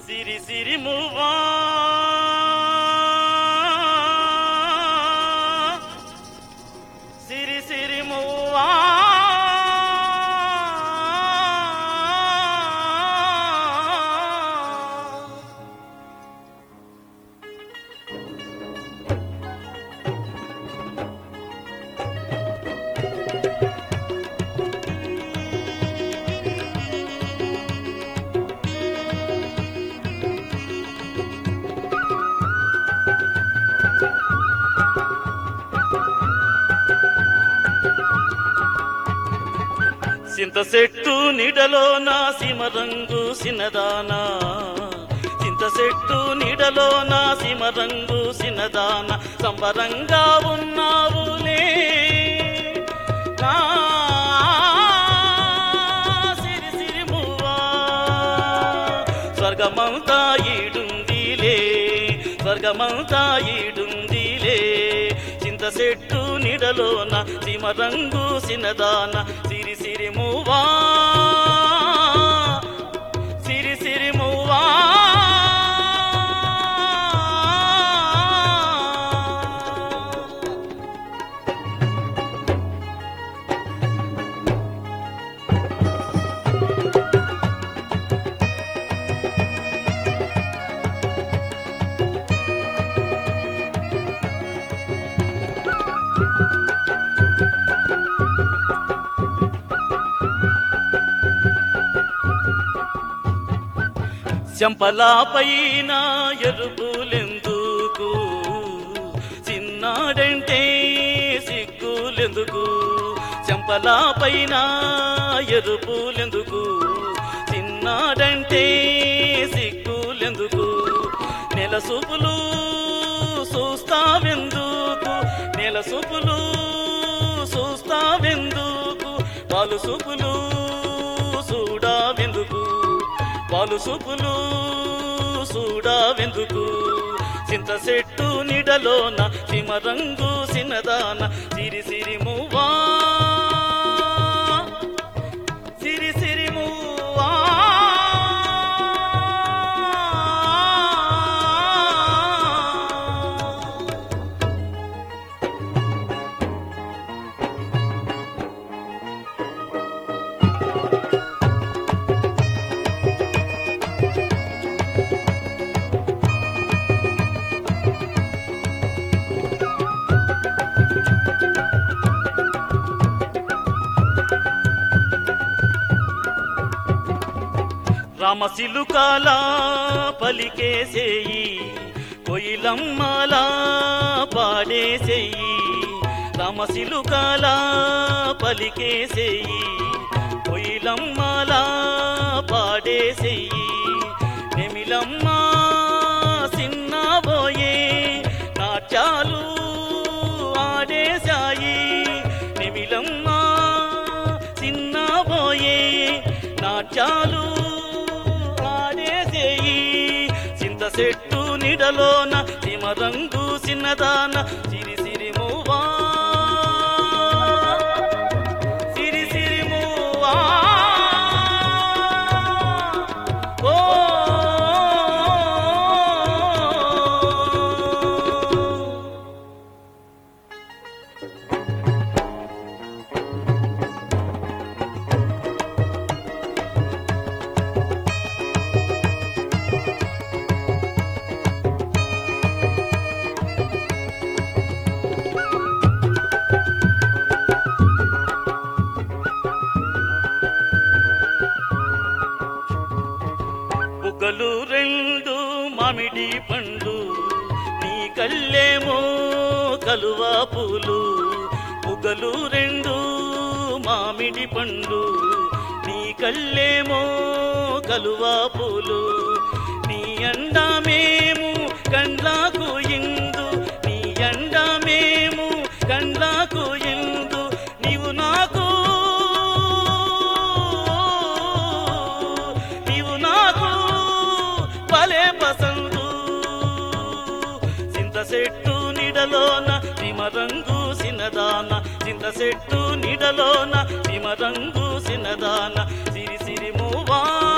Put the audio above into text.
సిరి సిరి మువ్వా సిరి సిరి మువ్వా చింత చెట్టు నీడలో నా సిమరంగు సినదానా చింత చెట్టు నీడలో నా సిమరంగు సినదాన సంబరంగా ఉన్నావులే నా సిరి సిరి మువ్వా స్వర్గమంతా ఈడుందిలే స్వర్గమంతా ఈడుందిలే చింత చెట్టు నీడలోన సిమరంగు సినదాన సిరి సిరి మువ్వా సిరి సిరి మువ్వా చెంపలా పైన ఎరుపులెందుకు చిన్నాడంటే సిగ్గులెందుకు చెంపలా పైన ఎరుపులెందుకు చిన్నాడంటే సిగ్గులెందుకు నెల సూపులు చూస్తావెందుకు నెల సూపులు చూస్తావెందుకు పాలు సూపులు చూడావెందుకు పాలు సూపులు చూడావెందుకు చింత చెట్టు నిడలోన సిమరంగు సినదాన సిరి సిరి మువ్వా సిరి సిరి మువ్వా రామసిలుకాల పలికేసేయి కొయిలమ్మలా పాడేసేయి రామసిలుకాల పలికేసేయి కొయిలమ్మలా పాడేసేయి నెమిలమ్మ సిన్నబోయే నాట్యాలు ఆడేశాయి నెమిలమ్మ చిన్నబోయే నాట్యాలు ఆడేసేయి చింత చెట్టు నిడలోన సిమరంగు చిన్నదాన సిరి సిరి మువ్వా సిరి సిరి మువ్వా ఓ బుగ్గలు రెండు మామిడి పండ్లు నీ కళ్ళేమో కలువా పూలు బుగ్గలు రెండు మామిడి పండ్లు నీ కళ్ళేమో కలువా పూలు నీ అండమేము కండ్లకు ఇందు నీ అండమేము కండ్లకు ఇందు నీవు నాకు నీవు నాకు భలే పసందు చింత చెట్టు నిడలోన సిమరంగు సినదాన చింత చెట్టు నిడలోన సిమరంగు సినదాన సిరి సిరి మువ్వా